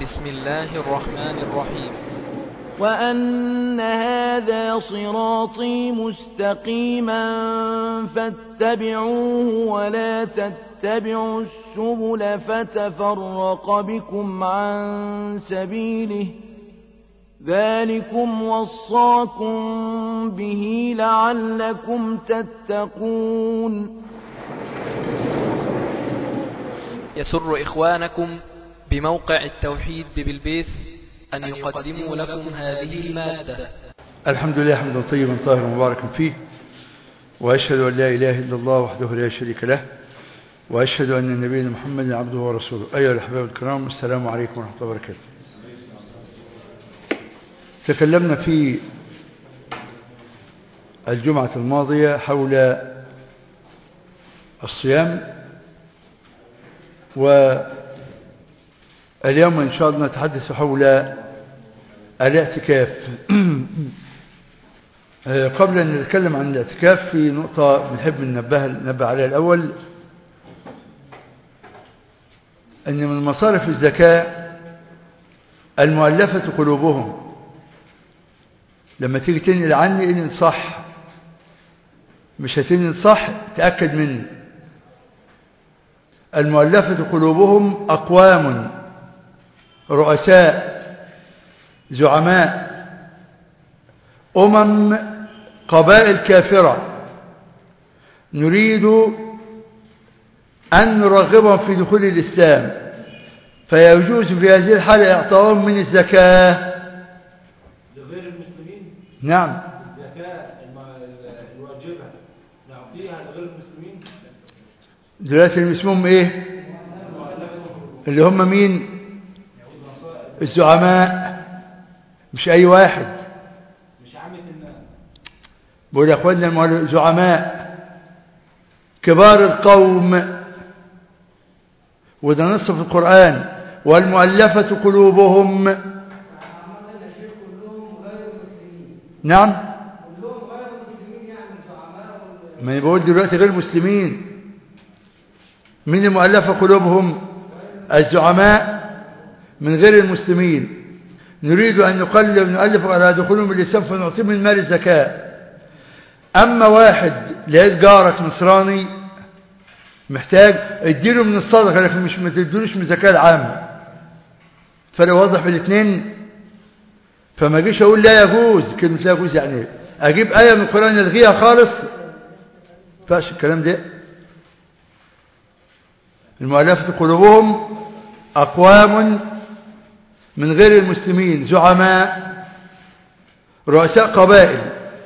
بسم الله الرحمن الرحيم وأن هذا صراطي مستقيما فاتبعوه ولا تتبعوا السبل فتفرق بكم عن سبيله ذلكم وصاكم به لعلكم تتقون يسر إخوانكم بموقع التوحيد ببلبيس أن يقدموا لكم هذه المادة الحمد لله حمدا طيبا طاهرا مباركا فيه وأشهد أن لا إله إلا الله وحده لا شريك له وأشهد أن نبينا محمد عبده ورسوله أيها الأحباب الكرام السلام عليكم ورحمة الله وبركاته تكلمنا في الجمعة الماضية حول الصيام واليوم إن شاء الله نتحدث حول الاعتكاف قبل أن نتكلم عن الاعتكاف في نقطة بنحب ننبه ننبه عليها الأول أن من مصارف الزكاة المؤلفة قلوبهم لما تيجي تنقل عني انقل صح مش هتنقل صح تأكد مني المؤلفة قلوبهم أقوام رؤساء زعماء أمم قبائل كافرة نريد أن نرغبهم في دخول الإسلام فيجوز في هذه الحالة إعطاهم من الزكاة لغير المسلمين نعم الزكاة الواجبة نعطيها لغير المسلمين دلوقتي اللي اسمهم ايه اللي هم مين الزعماء مش اي واحد مش عامة الناس بقول يا اخوانا الزعماء كبار القوم وده نص في القرآن والمؤلفة قلوبهم نعم ما أنا بقول دلوقتي غير مسلمين من المؤلفة قلوبهم الزعماء من غير المسلمين نريد أن نقلب نؤلف على دخولهم الإسلام فنعطيهم من مال الزكاة أما واحد لقيت جارك نصراني محتاج اديله من الصدقة لكن مش ما تديلوش من الزكاة العامة فرق واضح بين الاثنين فما اجيش اقول لا يجوز كلمة لا يجوز يعني ايه اجيب آية من القرآن الغيها خالص فاش الكلام ده المؤلفة قلوبهم أقوام من غير المسلمين زعماء رؤساء قبائل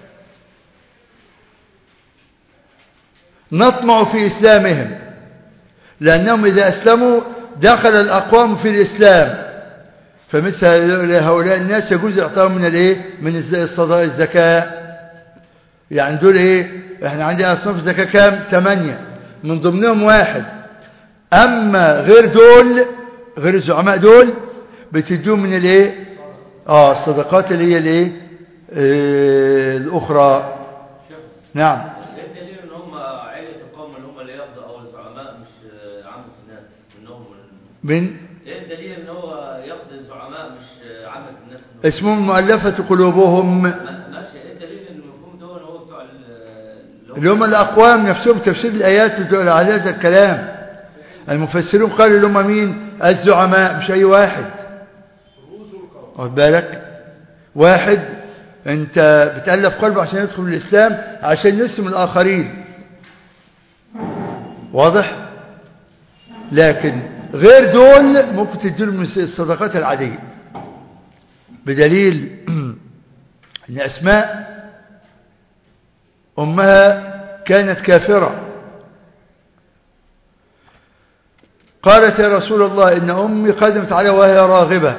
نطمع في إسلامهم لأنهم إذا أسلموا دخل الأقوام في الإسلام فمثل هؤلاء الناس يجوز إعطاهم من الإيه من الصدقة الزكاة يعني دول إيه إحنا عندنا أصناف الزكاة كام ثمانية من ضمنهم واحد أما غير دول غير الزعماء دول بتديهم من الايه اه الصدقات اللي هي الايه آه الاخرى نعم ايه الدليل ان هم عيلة القوم اللي هم اللي يقضوا او الزعماء مش عامة الناس انهم من ايه الدليل ان هو يقضي الزعماء مش عامة الناس إنهم- اسمهم مؤلفة قلوبهم ما- ماشي ايه الدليل ان المفهوم ده هو بتوع ال- اللي هم الأقوام نفسهم تفسير الآيات بتقول على هذا الكلام المفسرون قالوا اللي هم مين الزعماء مش أي واحد واخد بالك واحد انت بتألف قلبه عشان يدخل الإسلام عشان يسلم الآخرين واضح لكن غير دول ممكن تديله من الصدقات العادية بدليل ان أسماء أمها كانت كافرة قالت يا رسول الله إن أمي قدمت علي وهي راغبة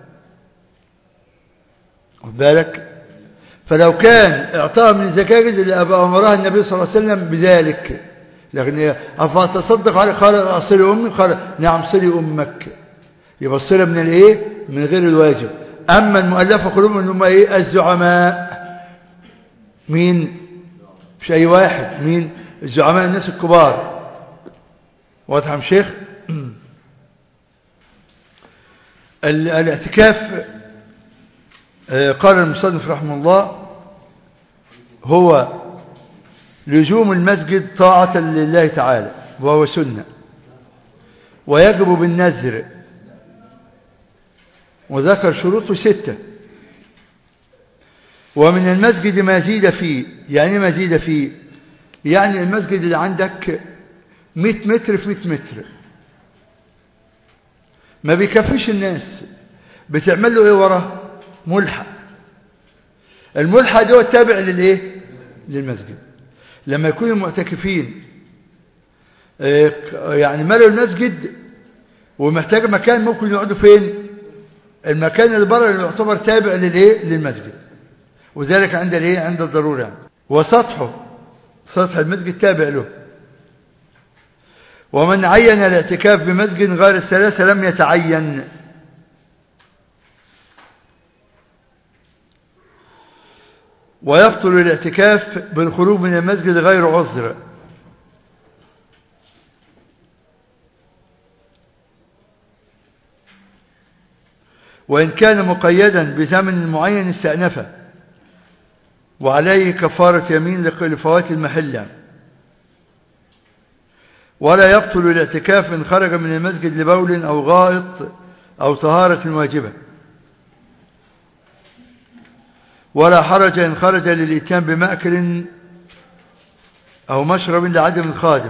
خد بالك فلو كان اعطاها من الزكاة اللي أمرها النبي صلى الله عليه وسلم بذلك لكن أفتصدق عليه قال أصلي أمي قال نعم صلي أمك يبقى الصلة من الإيه من غير الواجب أما المؤلفة قلوبهم إن هم إيه الزعماء مين مش أي واحد مين الزعماء الناس الكبار واضح يا شيخ ال- الاعتكاف آه، قال المصنف رحمه الله هو لزوم المسجد طاعة لله تعالى وهو سنة ويجب بالنذر وذكر شروطه ستة ومن المسجد ما زيد فيه يعني ما زيد فيه يعني المسجد اللي عندك 100 متر في 100 متر ما بيكفيش الناس بتعمل له ايه وراه ملحق الملحق ده هو التابع للايه للمسجد لما يكونوا المعتكفين آه، يعني ملوا المسجد ومحتاج مكان ممكن يقعدوا فين المكان اللي بره اللي يعتبر تابع للايه للمسجد وذلك عند الايه عند الضروره يعني. وسطحه سطح المسجد تابع له ومن عين الاعتكاف بمسجد غير الثلاثة لم يتعين ويبطل الاعتكاف بالخروج من المسجد غير عذر وإن كان مقيدا بثمن معين استأنفه وعليه كفارة يمين لفوات المحلة ولا يبطل الاعتكاف إن خرج من المسجد لبول أو غائط أو طهارة واجبة ولا حرج إن خرج للإتيان بمأكل أو مشرب لعدم الخادم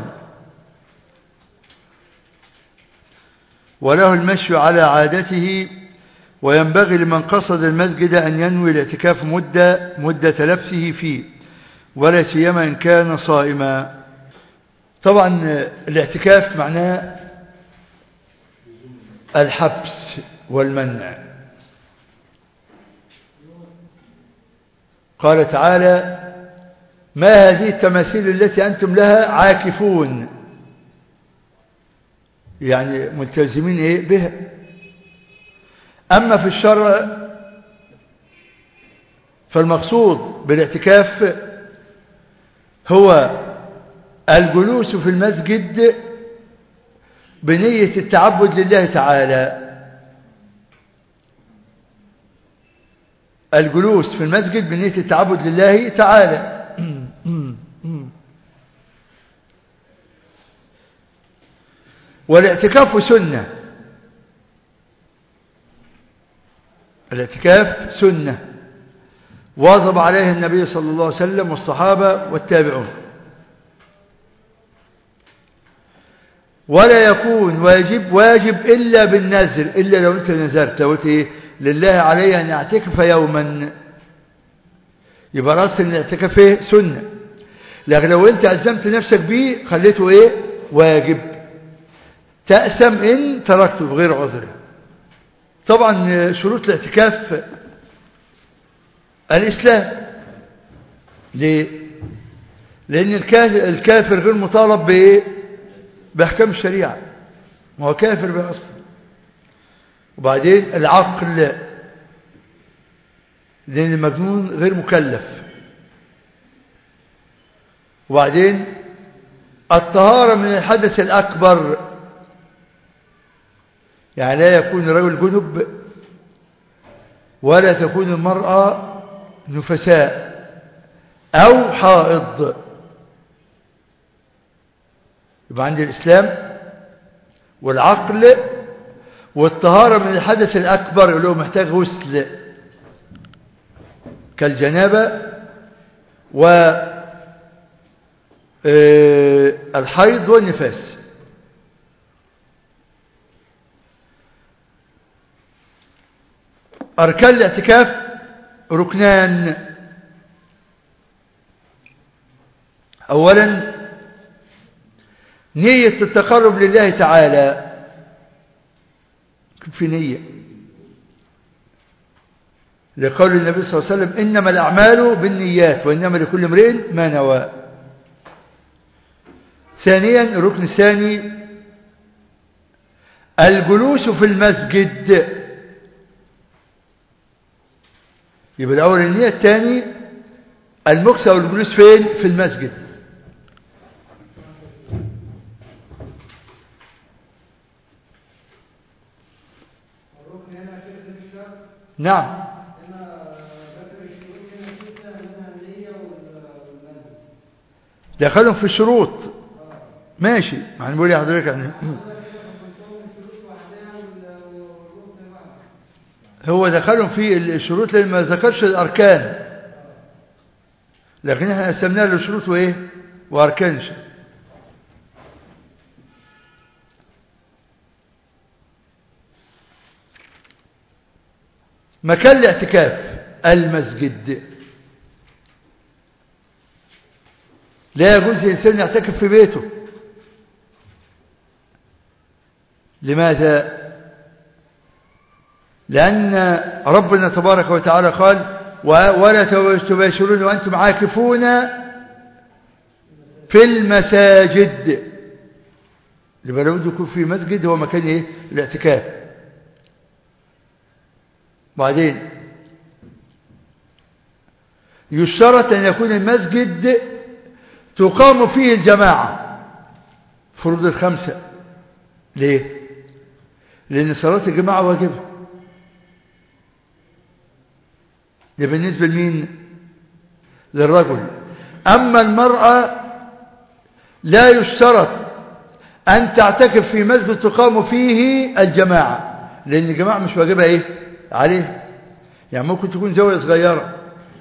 وله المشي على عادته وينبغي لمن قصد المسجد أن ينوي الاعتكاف مدة, مدة لبسه فيه ولا سيما إن كان صائما طبعا الاعتكاف معناه الحبس والمنع قال تعالى ما هذه التماثيل التي أنتم لها عاكفون يعني ملتزمين إيه بها أما في الشرع فالمقصود بالاعتكاف هو الجلوس في المسجد بنية التعبد لله تعالى الجلوس في المسجد بنية التعبد لله تعالى والاعتكاف سنة الاعتكاف سنة واظب عليه النبي صلى الله عليه وسلم والصحابة والتابعون ولا يكون واجب واجب إلا بالنذر إلا لو أنت نذرت قلت إيه لله علي أن أعتكف يوما يبقى رأس أن الاعتكاف إيه سنة لكن لو أنت ألزمت نفسك به خليته إيه واجب تأسم إن تركته بغير عذر طبعا شروط الاعتكاف الإسلام ليه؟ لأن الكافر غير مطالب بإيه بأحكام الشريعة ما هو كافر بقى أصلا وبعدين العقل لأن المجنون غير مكلف وبعدين الطهارة من الحدث الأكبر يعني لا يكون رجل جنب ولا تكون المرأة نفساء أو حائض يبقى عند الإسلام والعقل والطهارة من الحدث الأكبر اللي هو محتاج غسل كالجنابة والحيض والنفاس أركان الاعتكاف ركنان أولا نية التقرب لله تعالى في نية لقول النبي صلى الله عليه وسلم إنما الأعمال بالنيات وإنما لكل امرئ ما نوى ثانيا الركن الثاني الجلوس في المسجد يبقى الأول النية الثاني المكس أو الجلوس فين في المسجد الركن هنا نعم دخلهم في الشروط ماشي ما هنقول يا حضرتك يعني هو دخلهم في الشروط لان ما ذكرش الاركان لكن احنا قسمناها لشروط وايه واركان مكان الاعتكاف المسجد لا يجوز للإنسان يعتكف في بيته لماذا؟ لأن ربنا تبارك وتعالى قال ولا تباشرون وأنتم عاكفون في المساجد يبقى لابد يكون في مسجد هو مكان ايه الاعتكاف بعدين يشترط أن يكون المسجد تقام فيه الجماعة فروض الخمسة ليه لأن صلاة الجماعة واجبة ده بالنسبة لمين للرجل أما المرأة لا يشترط أن تعتكف في مسجد تقام فيه الجماعة لأن الجماعة مش واجبة إيه عليه يعني ممكن تكون زاوية صغيرة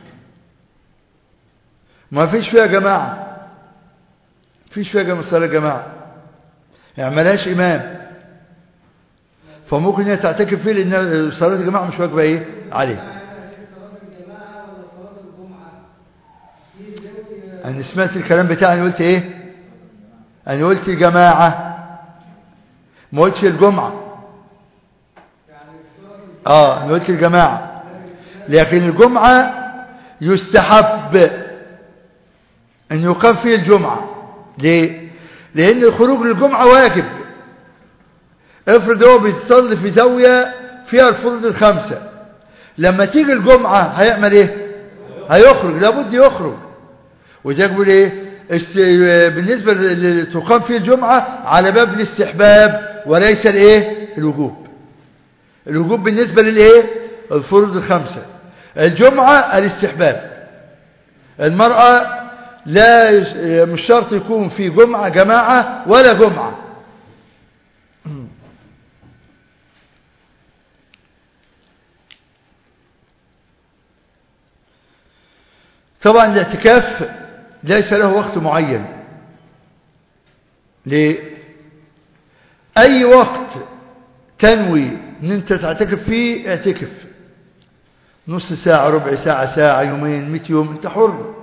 ما فيش فيها جماعة فيش فيها جماعة صلاة جماعة يعني ملاش إمام فممكن هي تعتكف فيه لأن صلاة الجماعة مش واجبة إيه عليه أنا سمعت الكلام بتاعي أنا قلت إيه أنا قلت جماعة ما قلتش الجمعة آه أنا قلت الجماعة لكن الجمعة يستحب أن يقام فيه الجمعة ليه لأن الخروج للجمعة واجب افرض هو بيصلي في زاوية فيها الفروض الخمسة لما تيجي الجمعة هيعمل ايه هيخرج لابد يخرج وذلك بيقول ايه بالنسبة لتقام فيه الجمعة على باب الاستحباب وليس الايه الوجوب الوجوب بالنسبة للايه الفروض الخمسة الجمعة الاستحباب المرأة لا مش شرط يكون في جمعة جماعة ولا جمعة طبعا الاعتكاف ليس له وقت معين ليه اي وقت تنوي ان انت تعتكف فيه اعتكف نص ساعة ربع ساعة ساعة يومين مئة يوم انت حر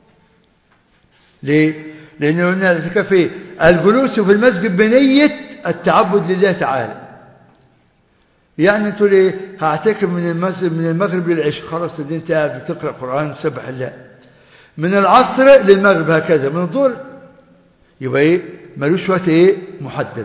ليه لان قلنا الاعتكاف ايه الجلوس في المسجد بنية التعبد لله تعالى يعني انتوا ليه هعتكف من المسجد من المغرب للعشاء خلاص دي انت قاعد بتقرا قران تسبح الله من العصر للمغرب هكذا من الظهر يبقى ايه ملوش وقت ايه محدد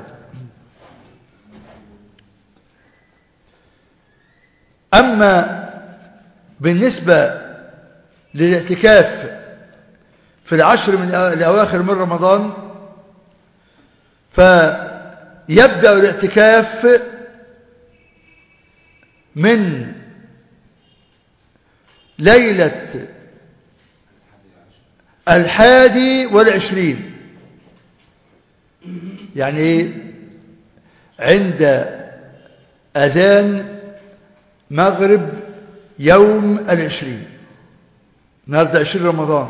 اما بالنسبه للاعتكاف في العشر من الاواخر من رمضان فيبدا الاعتكاف من ليله الحادي والعشرين يعني ايه عند أذان مغرب يوم العشرين النهارده عشرين رمضان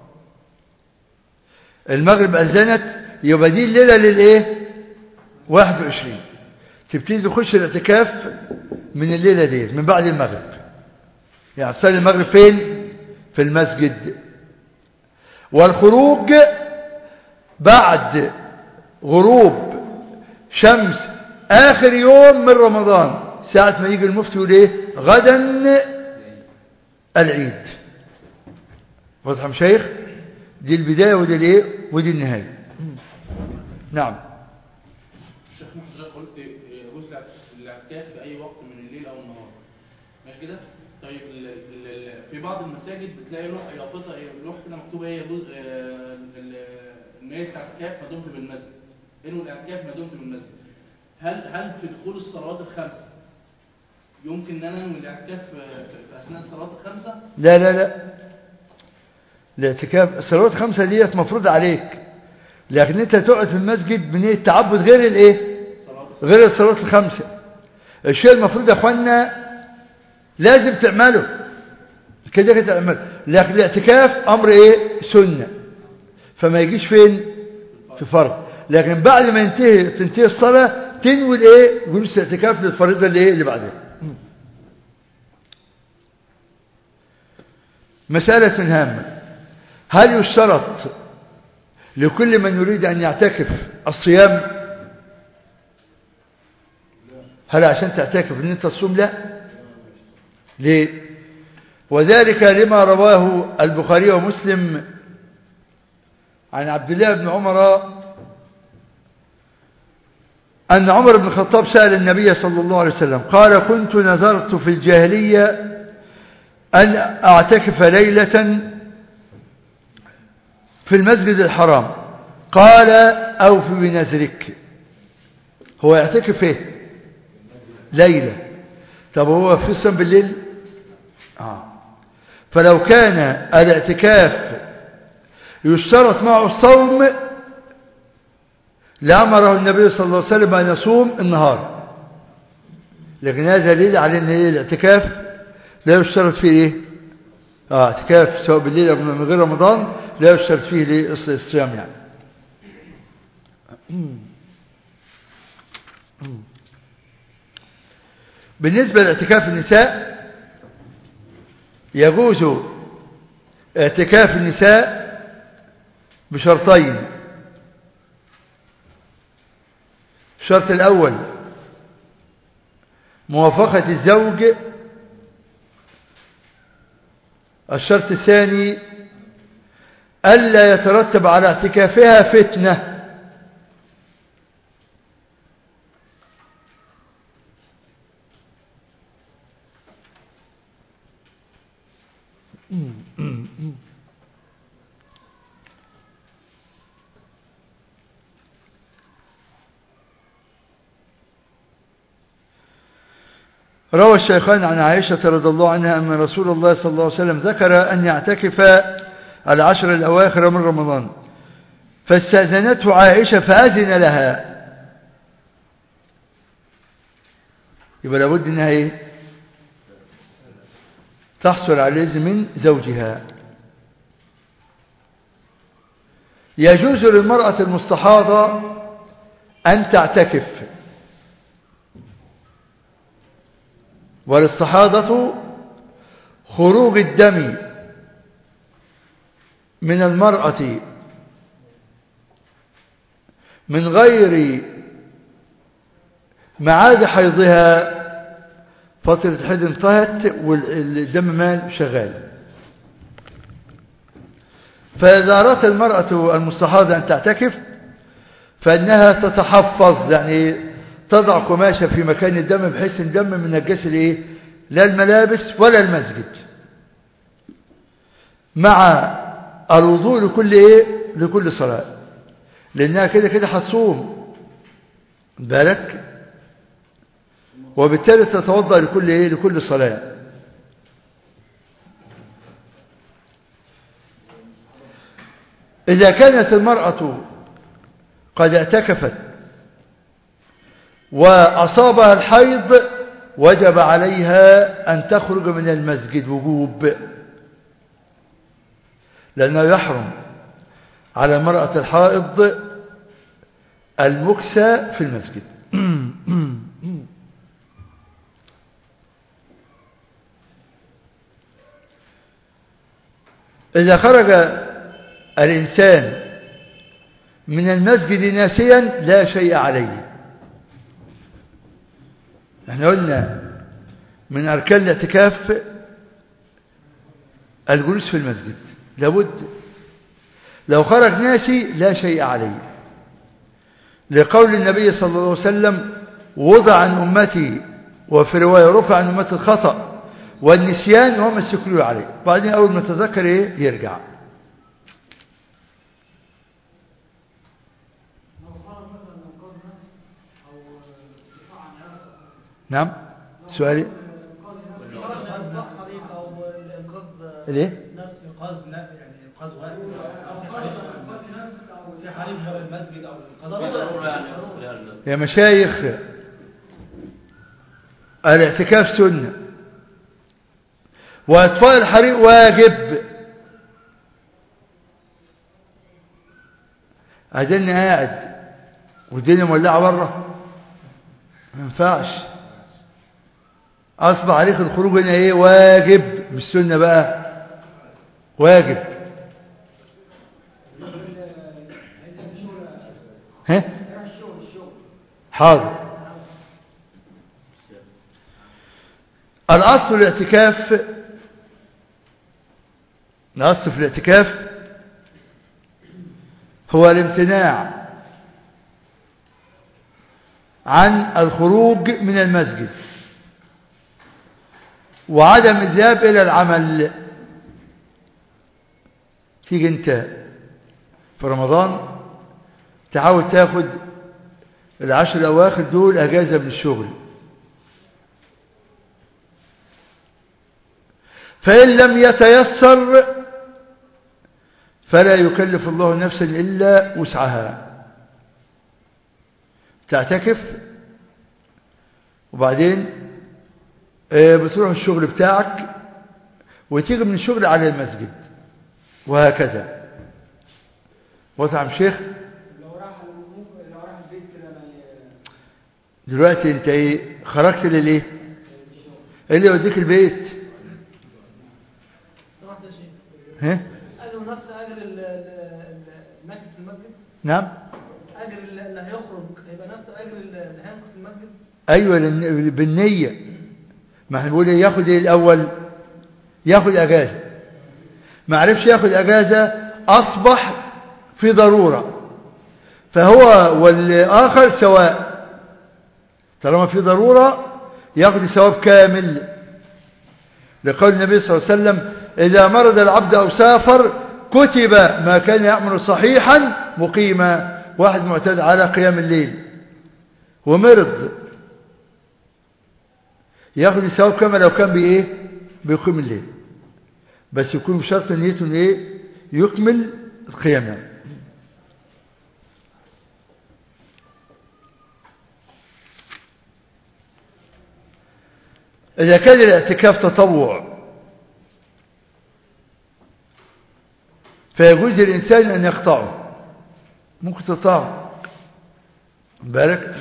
المغرب أذنت يبقى دي الليلة للإيه واحد وعشرين تبتدي تخش الاعتكاف من الليلة دي من بعد المغرب يعني تصلي المغرب فين في المسجد والخروج بعد غروب شمس آخر يوم من رمضان ساعة ما يجي المفتي يقول ايه غدا العيد واضح مشايخ دي البداية ودي الايه ودي النهاية نعم الشيخ محمد قلت يجوز الاعتكاف في اي وقت من الليل او النهار ماشي كده طيب ال ال في بعض المساجد بتلاقي لوح يافطه لوح كده مكتوب ايه يجوز النية الاعتكاف ما دمت بالمسجد انه الاعتكاف ما دمت بالمسجد هل هل في دخول الصلوات الخمسه يمكن ان انا انوي الاعتكاف في في اثناء الصلوات الخمسه لا لا لا الاعتكاف الصلوات الخمسة ديت مفروض عليك لكن انت تقعد في المسجد بنية التعبد غير الايه صلوات غير الصلوات الخمسة الشيء المفروض يا اخوانا لازم تعمله كده كده تعمله لكن الاعتكاف امر ايه سنة فما يجيش فين في فرض لكن بعد ما ينتهي تنتهي الصلاة تنوي الايه جلوس الاعتكاف للفريضة اللي ايه اللي بعدها مسألة هامة هل يشترط لكل من يريد أن يعتكف الصيام هل عشان تعتكف أن أنت تصوم لا ليه وذلك لما رواه البخاري ومسلم عن عبد الله بن عمر أن عمر بن الخطاب سأل النبي صلى الله عليه وسلم قال كنت نذرت في الجاهلية أن أعتكف ليلة في المسجد الحرام قال أوف بنذرك هو يعتكف ايه ليلة طب هو في الصيام بالليل آه. فلو كان الاعتكاف يشترط معه الصوم لأمره النبي صلى الله عليه وسلم أن يصوم النهار لكن هذا دليل على أن الاعتكاف لا يشترط فيه إيه؟ آه اعتكاف سواء بالليل أو من غير رمضان لا يشترط فيه ليه الصيام يعني بالنسبة لاعتكاف النساء يجوز اعتكاف النساء بشرطين الشرط الأول موافقة الزوج الشرط الثاني ألا يترتب على اعتكافها فتنة روى الشيخان عن عائشة رضي الله عنها أن رسول الله صلى الله عليه وسلم ذكر أن يعتكف العشر الأواخر من رمضان فاستأذنته عائشة فأذن لها يبقى لابد أنها إيه؟ تحصل على الإذن من زوجها يجوز للمرأة المستحاضة أن تعتكف والاستحاضة خروج الدم من المرأة من غير معاد حيضها فترة حيض انتهت والدم مال شغال فإذا أردت المرأة المستحاضة أن تعتكف فإنها تتحفظ يعني تضع قماشة في مكان الدم بحيث الدم من نجس الايه لا الملابس ولا المسجد مع الوضوء لكل ايه لكل صلاة لانها كده كده هتصوم بالك وبالتالي تتوضا لكل ايه لكل صلاة إذا كانت المرأة قد اعتكفت وأصابها الحيض وجب عليها أن تخرج من المسجد وجوب لأنه يحرم على المرأة الحائض المكس في المسجد إذا خرج الإنسان من المسجد ناسيا لا شيء عليه احنا قلنا من أركان الاعتكاف الجلوس في المسجد لابد لو خرج ناسي لا شيء عليه لقول النبي صلى الله عليه وسلم وضع عن أمتي وفي رواية رفع عن أمتي الخطأ والنسيان وهم السكروا عليه بعدين أول ما تذكر إيه يرجع نعم سؤالي ليه نفس القصد لا يعني القصد واحد او في حريم في حريم غير المسجد او القصد ضرورة يعني يدخل فيها المسجد. يا مشايخ الاعتكاف سنة وإطفاء الحريق واجب عايزيني قاعد والدنيا مولعة بره ما ينفعش أصبح عليك الخروج هنا إيه واجب مش سنة بقى واجب ها حاضر الأصل الاعتكاف الأصل في الاعتكاف هو الامتناع عن الخروج من المسجد وعدم الذهاب إلى العمل تيجي انت في رمضان تحاول تاخد العشر الأواخر دول أجازة من الشغل فإن لم يتيسر فلا يكلف الله نفسا إلا وسعها تعتكف وبعدين آه، بتروح الشغل بتاعك وتيجي من الشغل على المسجد وهكذا وطعم شيخ لو راح ممكن لو راح البيت كده ما ي- دلوقتي انت ايه خرجت لليه ايه اللي يوديك البيت سمحت يا شيخ ها قالوا نفس اجر ال- ال- المكس في المسجد نعم اجر ال- اللي هيخرج هيبقى نفس اجر اللي هيمكث في المسجد ايوه لأن- بالنيه ما احنا بنقول ايه ياخد ايه الاول ياخد اجازه ما عرفش ياخد اجازه اصبح في ضروره فهو والاخر سواء طالما في ضروره ياخد الثواب كامل لقول النبي صلى الله عليه وسلم اذا مرض العبد او سافر كتب ما كان يعمل صحيحا مقيما واحد معتاد على قيام الليل ومرض ياخد الثواب كما لو كان بايه بيقيم الليل بس يكون بشرط نيته ان ايه يكمل القيام يعني. إذا كان الاعتكاف تطوع فيجوز للإنسان أن يقطعه ممكن تقطعه بالك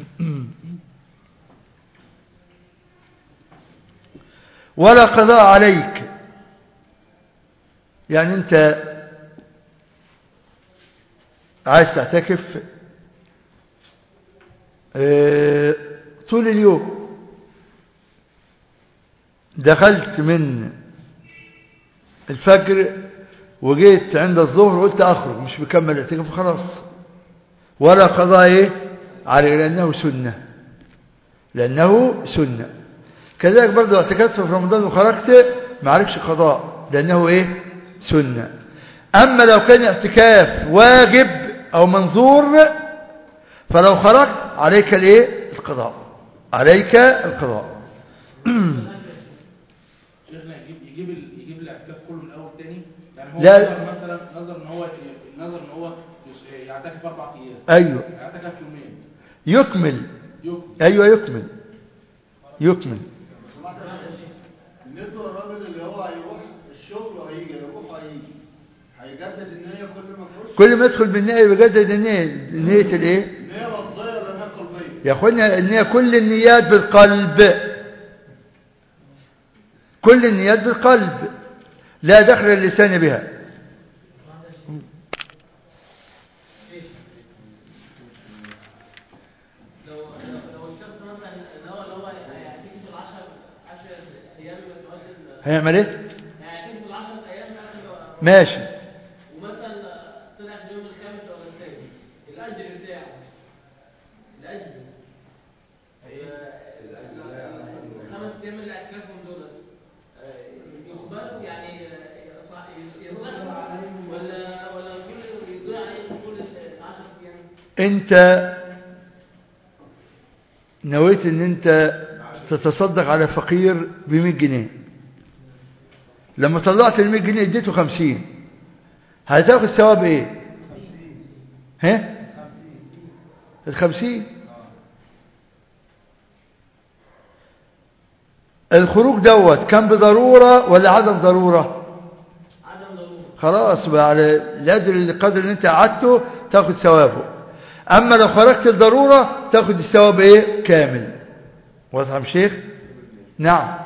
ولا قضاء عليك يعني أنت عايز تعتكف آه، طول اليوم دخلت من الفجر وجيت عند الظهر قلت أخرج مش بكمل اعتكاف خلاص ولا قضاء ايه عليه لأنه سنة لأنه سنة كذلك برضو اعتكفت في رمضان وخرجت ما عليكش قضاء لأنه ايه سنة أما لو كان اعتكاف واجب أو منظور فلو خرجت عليك الايه القضاء عليك القضاء شيخنا يجيب يجيب ال- يجيب الاعتكاف كله من الاول تاني يعني هو لا. نظر مثلا نظر ان هو نظر ان هو يس- يعتكف اربع ايام أيوه يعتكف يومين يكمل يكمل أيوه يكمل يكمل بالنسبه للراجل اللي هو هيروح الشغل وهيجي يروح وهيجي هيجدد النيه كل ما يخش كل ما يدخل بالنية بيجدد النية نية الايه النيه لفظيه ولا نيه قلبيه يا اخوانا النية كل النيات بالقلب كل النيات بالقلب لا دخل اللسان بها لو لو الشخص مثلا اللي هو اللي هو هيعتكف في العشر 10 ايام متواصل هيعمل ايه هيعتكف في العشر ايام مثلا ماشي ومثلا طلع في اليوم الخامس ولا السادس الاجر بتاعه الاجر الخمس ايام اللي اعتكافهم دول يقبلوا يعني يصح ولا ولا كل يضيع عليهم كل ال 10 ايام انت نويت ان انت تتصدق على فقير ب 100 جنيه لما طلعت ال 100 جنيه اديته 50 هتاخد ثواب ايه ها ال 50 الخروج دوت كان بضرورة ولا عدم ضرورة عدم ضروره خلاص بقى على القدر القدر اللي انت قعدته تاخد ثوابه اما لو خرجت الضرورة تاخد الثواب ايه كامل واضح يا عم شيخ نعم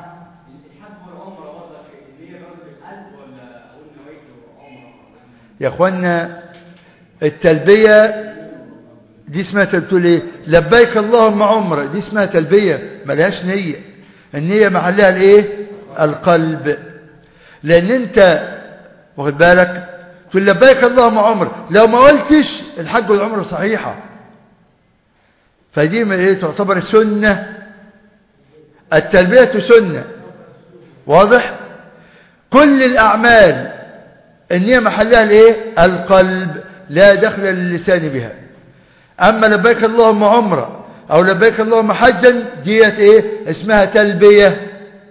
يا اخوانا التلبية دي اسمها تقول ايه لبيك اللهم عمره دي اسمها تلبية ملهاش نية النية محلها الايه القلب لان انت واخد بالك تقول لبيك اللهم عمر لو ما قلتش الحج والعمره صحيحة فدي من ايه تعتبر سنة التلبية سنة واضح كل الأعمال النية محلها الايه القلب لا دخل للسان بها أما لبيك اللهم عمره أو لبيك اللهم حجا ديت ايه اسمها تلبية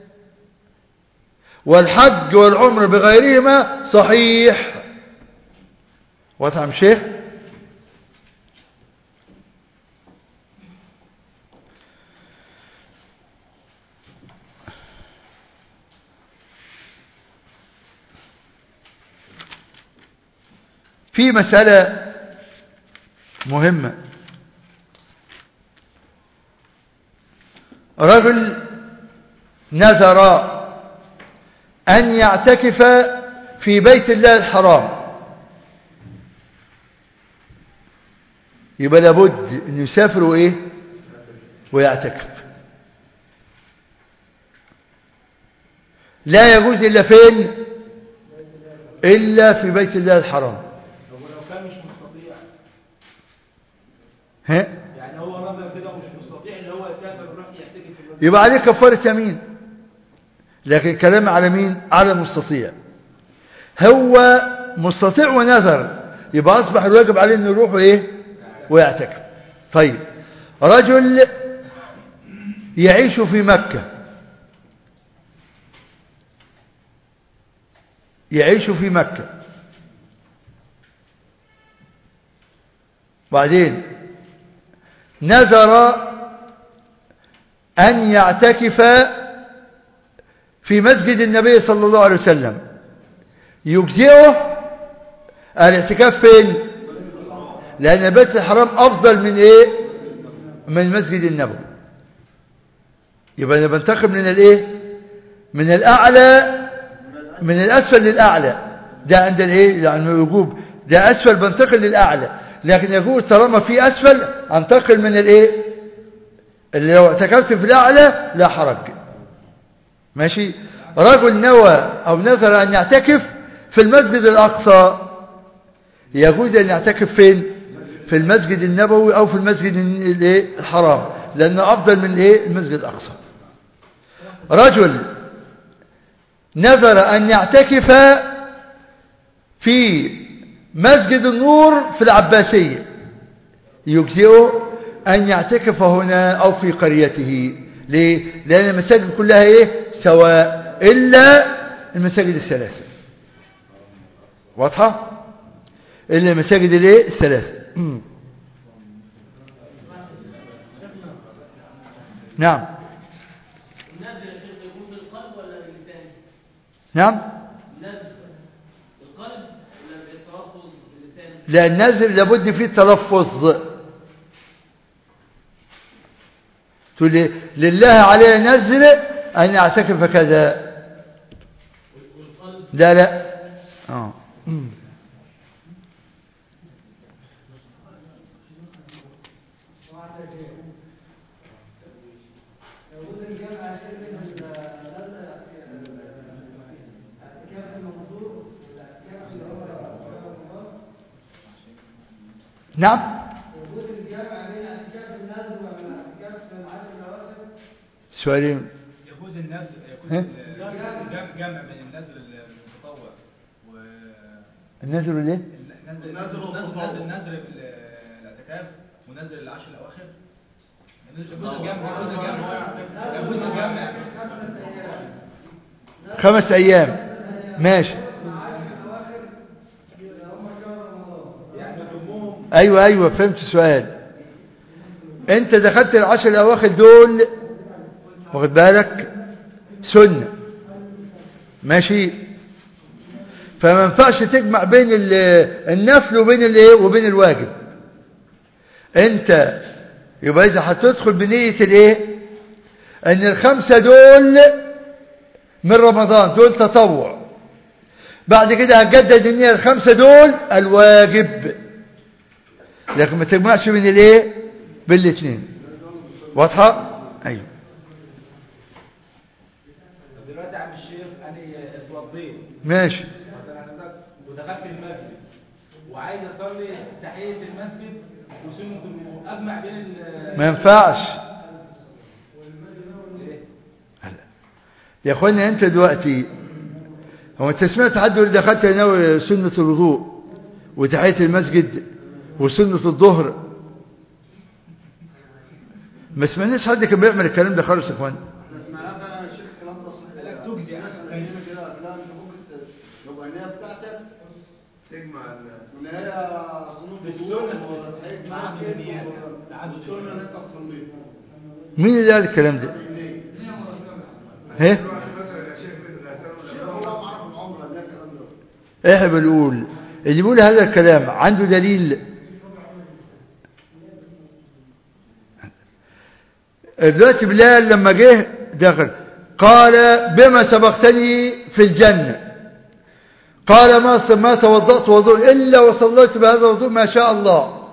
والحج والعمر بغيرهما صحيح واضح يا عم شيخ في مسألة مهمة رجل نذر أن يعتكف في بيت الله الحرام يبقى لابد أن يسافر وإيه ويعتكف لا يجوز إلا فين إلا في بيت الله الحرام طب ولو كان مش مستطيع ها يعني هو نظر كده مش مستطيع ان هو يسافر ويروح يحتكف في المسجد يبقى عليه كفارة يمين لكن كلام على مين على المستطيع هو مستطيع ونذر يبقى أصبح الواجب عليه أنه يروح إيه ويعتكف طيب رجل يعيش في مكة يعيش في مكة بعدين نذر أن يعتكف في مسجد النبي صلى الله عليه وسلم يجزئه الاعتكاف فين لأن بيت الحرام أفضل من إيه من المسجد النبوي يبقى أنا بنتقل من الإيه من الأعلى من الأسفل للأعلى ده عند الإيه يعني الوجوب ده أسفل بنتقل للأعلى لكن يقول طالما في أسفل أنتقل من الإيه اللي لو اعتكفت في الأعلى لا حرج ماشي رجل نوى أو نذر أن يعتكف في المسجد الأقصى يجوز أن يعتكف فين في المسجد النبوي أو في المسجد الإيه؟ الحرام لأنه أفضل من الإيه؟ المسجد الأقصى رجل نذر أن يعتكف في مسجد النور في العباسية يجزئه أن يعتكف هنا أو في قريته ليه؟ لأن المساجد كلها إيه؟ سواء إلا المساجد الثلاثة واضحة؟ إلا المساجد الإيه؟ الثلاثة نعم النذر يا شيخ يكون بالقلب ولا باللسان؟ نعم النذر بالقلب ولا بالتلفظ باللسان؟ لا النذر لابد فيه تلفظ تقول لي لله عليه نذر أن يعتكف كذا والقلب لا لا آه. يقول الجامع شيء من الاعتكاف المنظور والاعتكاف اللي هو نعم يقول الجامع بين اعتكاف النذر والاعتكاف في العشر الاواخر سؤالين يجوز النذر يجوز ها؟ الجمع جمع بين النذر المتطوع و النذر ليه النذر النذر والتطوع. النذر النذر في الاعتكاف ونذر العشر الاواخر يجوز الجمع يجوز الجمع يجوز الجمع خمس أيام ماشي ايوه ايوه فهمت السؤال انت دخلت العشر الاواخر دول واخد بالك سنة ماشي فما ينفعش تجمع بين ال- النفل وبين الايه وبين الواجب انت يبقى اذا هتدخل بنية الايه ان الخمسة دول من رمضان دول تطوع بعد كده هتجدد النية الخمسة دول الواجب لكن ما تجمعش بين الايه بالاثنين واضحة ايوه دلوقتي يا عم الشيخ انا اتوضيت ماشي ودخلت المسجد وعايز اصلي تحيه المسجد وسنه الوضوء اجمع بين ال ما ينفعش يا اخوانا انت دلوقتي هو انت سمعت حد يقول دخلت ناوي سنة الوضوء وتحية المسجد وسنة الظهر ما سمعناش حد كان بيعمل الكلام ده خالص يا اخوانا احنا سمعناه فعلا يا شيخ الكلام ده صح لك تجزي ناس كلمه كده لا انت ممكن ت- يبقى النيه بتاعتك تجمع وان هي صنوف السنه ولا تحية مسجد والسنه اللي انت تصليها مين اللي قال الكلام ده ها الشيخ هو معروف العمر ده الكلام ده احنا بنقول اللي بيقول هذا الكلام عنده دليل دلوقتي بلال لما جه دخل قال بما سبقتني في الجنة قال ما ما توضأت وضوء إلا وصليت بهذا الوضوء ما شاء الله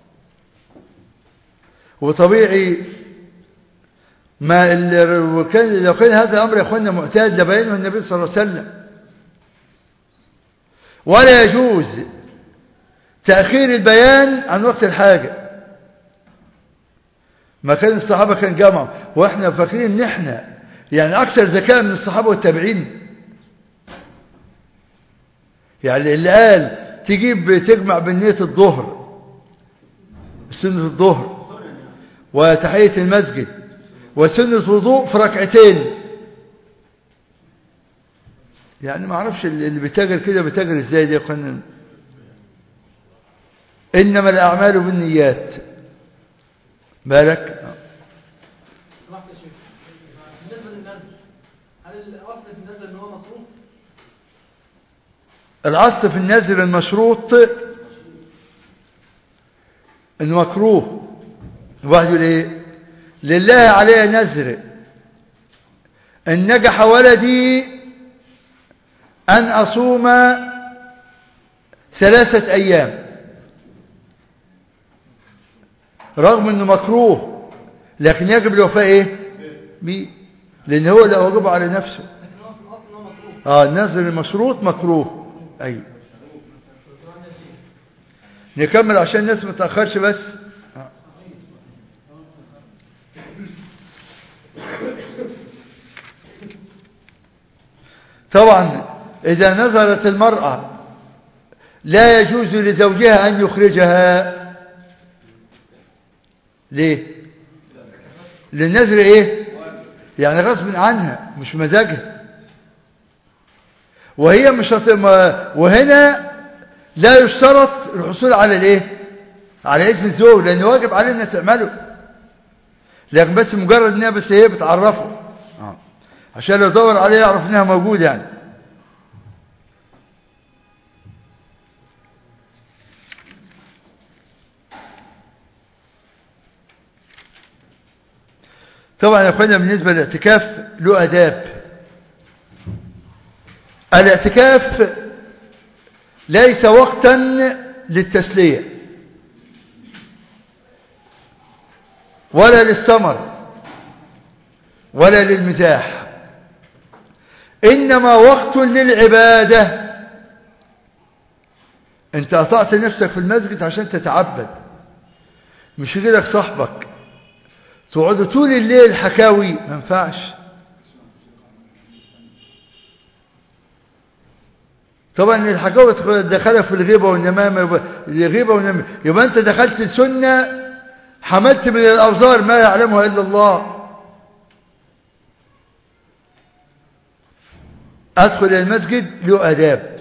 وطبيعي ما ال- وكان لو كان هذا الأمر يا أخوانا معتاد لبينه النبي صلى الله عليه وسلم ولا يجوز تأخير البيان عن وقت الحاجة ما كان الصحابة كان جمع واحنا فاكرين ان احنا يعني اكثر ذكاء من الصحابة والتابعين يعني اللي قال تجيب تجمع بنية الظهر سنة الظهر وتحية المسجد وسنة وضوء في ركعتين يعني ما اعرفش اللي بيتاجر كده بيتاجر ازاي دي يا اخوانا انما الاعمال بالنيات بالك سمحت يا شيخ بالنسبه للنذر هل الاصل في النذر ان هو مكروه؟ الاصل في النذر المشروط انه مكروه الواحد يقول ايه لله علي نذر ان نجح ولدي ان اصوم ثلاثة ايام رغم انه مكروه لكن يجب الوفاء ايه بيه لان هو اللي واجب على نفسه لكن هو في الاصل ان هو مكروه اه النذر المشروط مكروه ايوه نكمل عشان الناس ما تاخرش بس آه. طبعا اذا نظرت المرأة لا يجوز لزوجها ان يخرجها ليه للنذر ايه يعني غصب عنها مش مزاجها وهي مش هت... ما- وهنا لا يشترط الحصول على الايه على اذن الزوج لان واجب عليها انها تعمله لكن بس مجرد انها بس هي بتعرفه آه. عشان لو دور عليها يعرف انها موجوده يعني طبعا يا اخوانا بالنسبه للاعتكاف له اداب الاعتكاف ليس وقتا للتسلية ولا للسمر ولا للمزاح إنما وقت للعبادة انت أطعت نفسك في المسجد عشان تتعبد مش غيرك صاحبك تقعدوا طول الليل حكاوي ما ينفعش طبعا الحكاوة دخلها في الغيبة والنمامة يبقى الغيبة والنمامة يبقى انت دخلت السنة حملت من الأوزار ما يعلمها إلا الله أدخل إلى المسجد له آداب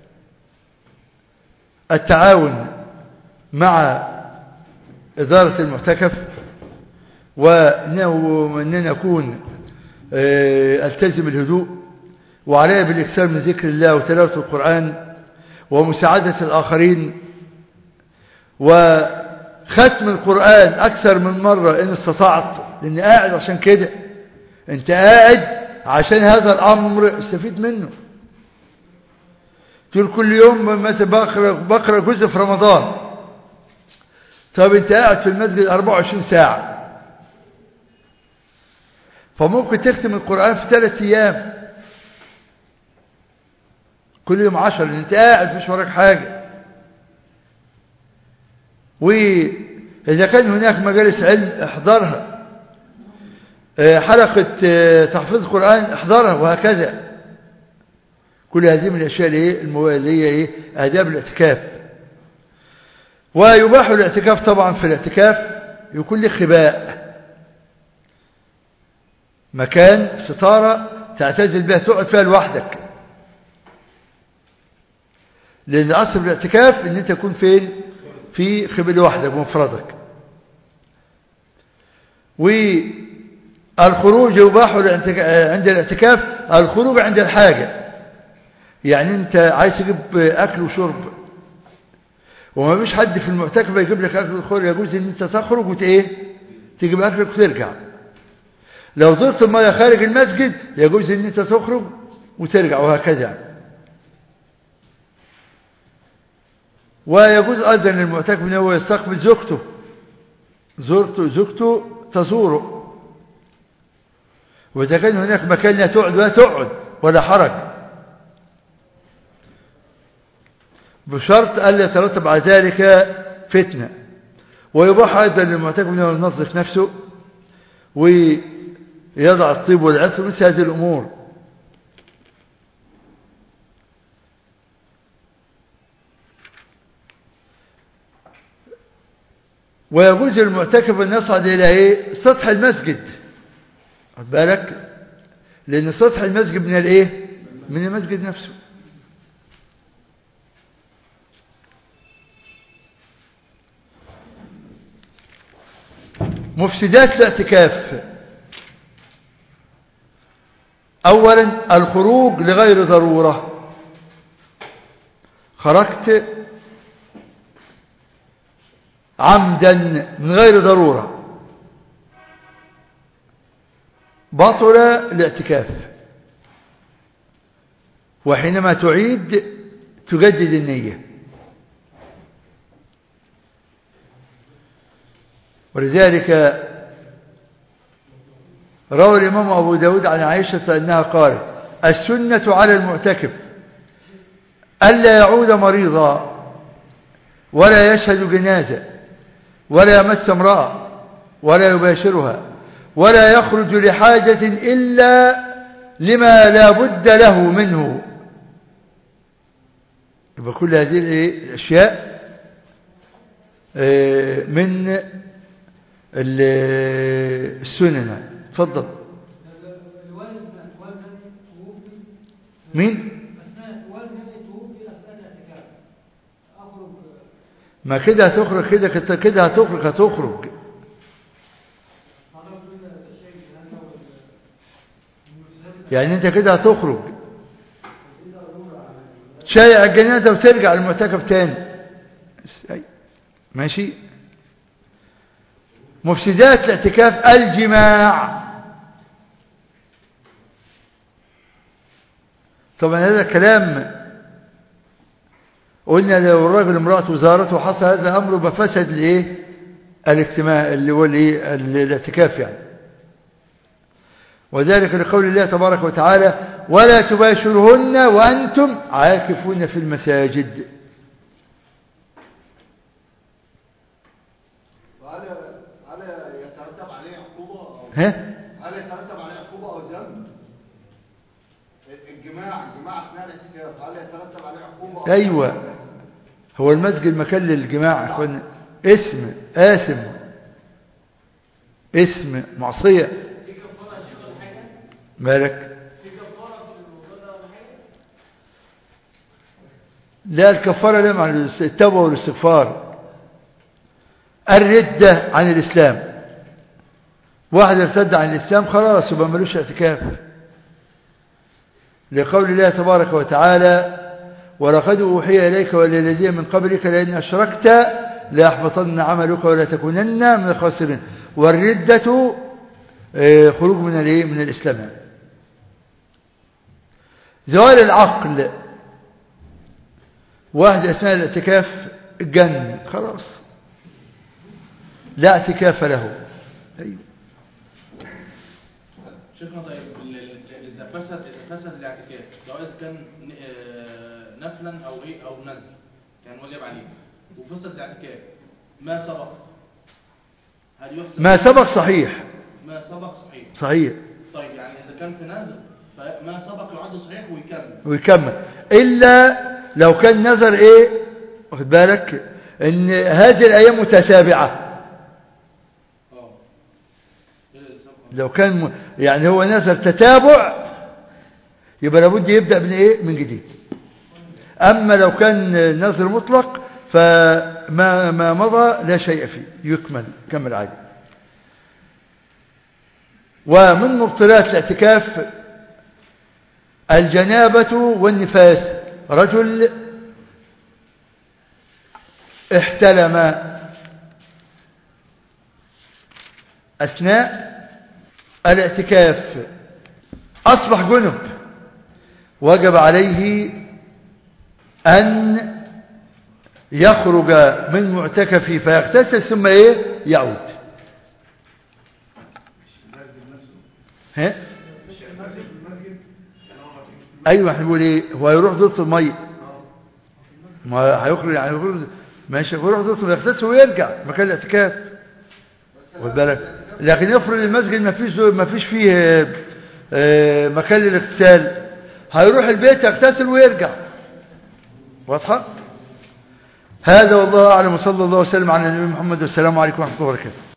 التعاون مع إدارة المعتكف وأن أكون آه، ألتزم الهدوء وعلي بالإكثار من ذكر الله وتلاوة القرآن ومساعدة الآخرين وختم القرآن أكثر من مرة إن استطعت لأني قاعد عشان كده أنت قاعد عشان هذا الأمر استفيد منه تقول كل يوم مثلا بقرأ, بقرأ جزء في رمضان طب أنت قاعد في المسجد 24 ساعة فممكن تختم القرآن في ثلاثة أيام كل يوم عشر لأن أنت قاعد مش وراك حاجة وإذا كان هناك مجالس علم احضرها حلقة تحفيظ القرآن احضرها وهكذا كل هذه من الأشياء اللي هي إيه آداب الاعتكاف ويباح الاعتكاف طبعا في الاعتكاف يكون لك خباء مكان ستارة تعتزل بها تقعد فيها لوحدك لأن أصل الاعتكاف أن أنت تكون فين في خباء لوحدك ومفردك والخروج يباح عند الاعتكاف الخروج عند الحاجة يعني أنت عايز تجيب أكل وشرب وما فيش حد في المعتكف يجيب لك أكل وشرب يجوز أن أنت تخرج وت إيه تجيب أكلك وترجع لو زرت المياه خارج المسجد يجوز أن أنت تخرج وترجع وهكذا ويجوز أيضا للمعتكف أنه هو يستقبل زوجته زرته زوجته تزوره وإذا كان هناك مكان لا تقعد ولا تقعد ولا حرج بشرط ألا يترتب على ذلك فتنة ويباح أيضا للمعتكف أنه ينظف نفسه ويضع الطيب والعطر مثل هذه الأمور ويجوز للمعتكف أن يصعد إلى إيه؟ سطح المسجد خد بالك لأن سطح المسجد من الإيه من المسجد نفسه مفسدات الاعتكاف أولا الخروج لغير ضرورة خرجت عمدا من غير ضرورة بطل الاعتكاف وحينما تعيد تجدد النية ولذلك روى الإمام أبو داود عن عائشة أنها قالت السنة على المعتكف ألا يعود مريضا ولا يشهد جنازة ولا يمس امرأة ولا يباشرها ولا يخرج لحاجة إلا لما لا بد له منه يبقى كل هذه الأشياء من السنن تفضل مين ما كده هتخرج كده كده هتخرج هتخرج يعني انت كده هتخرج تشيع الجنازة وترجع المعتكف تاني ماشي مفسدات الاعتكاف الجماع طبعا هذا الكلام قلنا لو الرجل امرأته زارته وحصل هذا الأمر بفسد الايه الاجتماع اللي هو الايه الاعتكاف يعني وذلك لقول الله تبارك وتعالى ولا تباشرهن وأنتم عاكفون في المساجد هل هل يترتب عليه عقوبة أو ها هل يترتب عليه عقوبة أو ذنب؟ الجماع الجماع أثناء الاعتكاف هل يترتب عليه عقوبة أو أيوة هو المسجد مكان للجماع يا اخوان اسم آثم اسم معصية مالك لا الكفارة لا مع التوبة والاستغفار الردة عن الإسلام واحد ارتد عن الإسلام خلاص يبقى ملوش اعتكاف لقول الله تبارك وتعالى ولقد أوحي إليك وللذين من قبلك لئن أشركت ليحبطن عملك ولا تكونن من الخاسرين والردة آه، خروج من الايه من الإسلام زوال العقل واحد أثناء الاعتكاف جن خلاص لا اعتكاف له أيوه شيخنا طيب ال- ال- اذا فسد اذا فسد الاعتكاف سواء إذا كان ن- آه، نفلا او ايه او نزل كان واجب عليه وفسد الاعتكاف ما سبق هل يحسب ما سبق صحيح ما سبق صحيح صحيح طيب يعني اذا كان في نزل فما سبق يعد صحيح ويكمل ويكمل إلا لو كان نظر إيه واخد بالك إن هذه الأيام متتابعة اه إيه سبق؟ لو كان م... يعني هو نظر تتابع يبقى لابد يبدأ من إيه من جديد أما لو كان نظر مطلق فما ما مضى لا شيء فيه يكمل كمل عادي ومن مبطلات الاعتكاف الجنابة والنفاس رجل احتلم أثناء الاعتكاف أصبح جنب وجب عليه أن يخرج من معتكفه فيغتسل ثم إيه يعود ها ايوه احنا بنقول ايه هو هيروح دورة المية ما هيخرج هيخرج ماشي هيروح دورة المية يغتسل ويرجع مكان الاعتكاف واخد بالك لكن يفرض المسجد ما فيش ما فيش فيه آه، آه، مكان للاغتسال هيروح البيت يغتسل ويرجع واضحه هذا والله اعلم وصلى الله وسلم على النبي محمد والسلام عليكم ورحمه الله وبركاته